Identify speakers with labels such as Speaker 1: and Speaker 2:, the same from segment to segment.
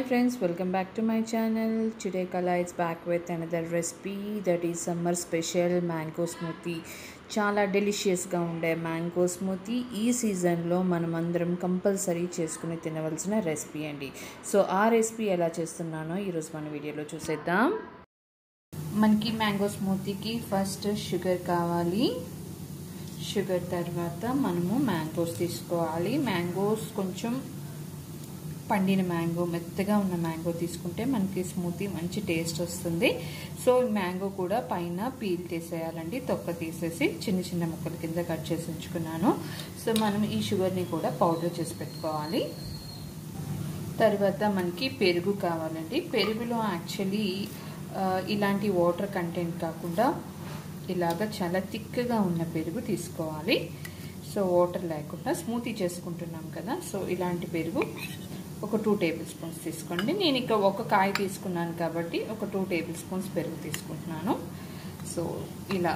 Speaker 1: friends welcome back to my channel today kala is back with another recipe that is summer special mango smoothie చాలా డెలిషియస్గా ఉండే mango smoothie ఈ సీజన్లో మనం అందరం compulsory చేసుకుని తినవలసిన రెసిపీ అండి సో ఆ రెసిపీ ఎలా చేస్తున్నానో ఈరోజు మన వీడియోలో చూసేద్దాం మనకి మ్యాంగో స్మూతీకి ఫస్ట్ షుగర్ కావాలి షుగర్ తర్వాత మనము మ్యాంగోస్ తీసుకోవాలి మ్యాంగోస్ కొంచెం పండిన మ్యాంగో మెత్తగా ఉన్న మ్యాంగో తీసుకుంటే మనకి స్మూతీ మంచి టేస్ట్ వస్తుంది సో మ్యాంగో కూడా పైన పీల్ తీసేయాలండి తొక్క తీసేసి చిన్న చిన్న ముక్కల కింద కట్ చేసి ఉంచుకున్నాను సో మనం ఈ షుగర్ని కూడా పౌడర్ చేసి పెట్టుకోవాలి తర్వాత మనకి పెరుగు కావాలండి పెరుగులో యాక్చువల్లీ ఇలాంటి వాటర్ కంటెంట్ కాకుండా ఇలాగ చాలా థిక్గా ఉన్న పెరుగు తీసుకోవాలి సో వాటర్ లేకుండా స్మూతీ చేసుకుంటున్నాం కదా సో ఇలాంటి పెరుగు ఒక టూ టేబుల్ స్పూన్స్ తీసుకోండి నేను ఇక ఒక కాయ తీసుకున్నాను కాబట్టి ఒక టూ టేబుల్ స్పూన్స్ పెరుగు తీసుకుంటున్నాను సో ఇలా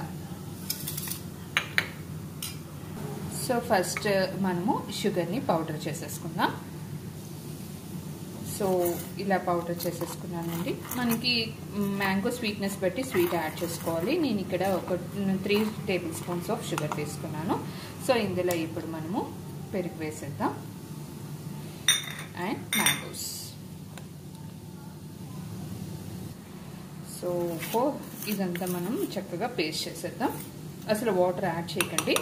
Speaker 1: సో ఫస్ట్ మనము షుగర్ని పౌడర్ చేసేసుకుందాం సో ఇలా పౌడర్ చేసేసుకున్నానండి మనకి మ్యాంగో స్వీట్నెస్ బట్టి స్వీట్ యాడ్ చేసుకోవాలి నేను ఇక్కడ ఒక three tablespoons of sugar తీసుకున్నాను సో ఇందులో ఇప్పుడు మనము పెరుగు వేసేద్దాం అండ్ మ్యాంగోస్ సో ఇదంతా మనం చక్కగా పేస్ట్ చేసేద్దాం అసలు వాటర్ యాడ్ చేయకండి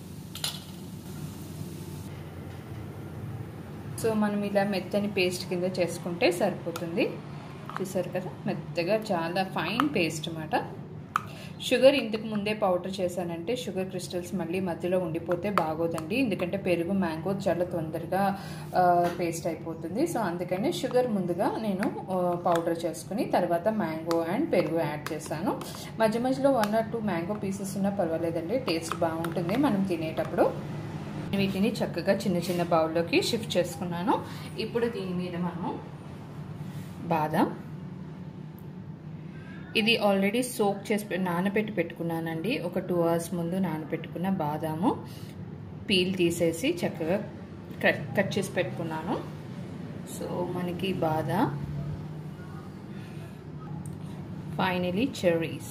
Speaker 1: సో మనం ఇలా మెత్తని పేస్ట్ కింద చేసుకుంటే సరిపోతుంది చూసారు కదా మెత్తగా చాలా ఫైన్ పేస్ట్ అన్నమాట షుగర్ ఇంతకు ముందే పౌడర్ చేశానంటే షుగర్ క్రిస్టల్స్ మళ్ళీ మధ్యలో ఉండిపోతే బాగోదండి ఎందుకంటే పెరుగు మ్యాంగో చాలా తొందరగా పేస్ట్ అయిపోతుంది సో అందుకని షుగర్ ముందుగా నేను పౌడర్ చేసుకుని తర్వాత మ్యాంగో అండ్ పెరుగు యాడ్ చేశాను మధ్య మధ్యలో one or two mango pieces ఉన్నా పర్వాలేదండి టేస్ట్ బాగుంటుంది మనం తినేటప్పుడు వీటిని చక్కగా చిన్న చిన్న బౌల్లోకి షిఫ్ట్ చేసుకున్నాను ఇప్పుడు దీని మీద మనము బాదం ఇది ఆల్రెడీ సోక్ చేసి నానబెట్టి పెట్టుకున్నానండి ఒక టూ అవర్స్ ముందు నానబెట్టుకున్న బాదాము పీల్ తీసేసి చక్కగా కట్ కట్ చేసి పెట్టుకున్నాను సో మనకి బాదం ఫైనలీ చెర్రీస్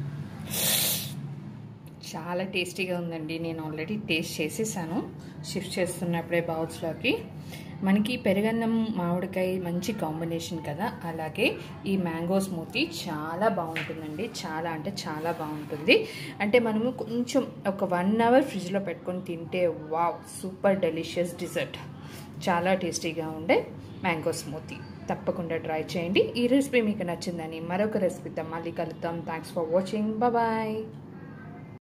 Speaker 1: చాలా టేస్టీగా ఉందండి నేను ఆల్రెడీ టేస్ట్ చేసేసాను షిఫ్ట్ చేస్తున్నప్పుడే బౌల్స్లోకి మనకి పెరుగన్నం మామిడికాయ మంచి కాంబినేషన్ కదా అలాగే ఈ మ్యాంగో స్మూతీ చాలా బాగుంటుందండి చాలా అంటే చాలా బాగుంటుంది అంటే మనము కొంచెం ఒక వన్ అవర్ ఫ్రిడ్జ్లో పెట్టుకొని తింటే వావ్ సూపర్ డెలిషియస్ డిజర్ట్ చాలా టేస్టీగా ఉండే మ్యాంగో స్మూతీ తప్పకుండా ట్రై చేయండి ఈ రెసిపీ మీకు నచ్చిందని మరొక రెసిపీతో మళ్ళీ కలుద్దాం థ్యాంక్స్ ఫర్ వాచింగ్ బాయ్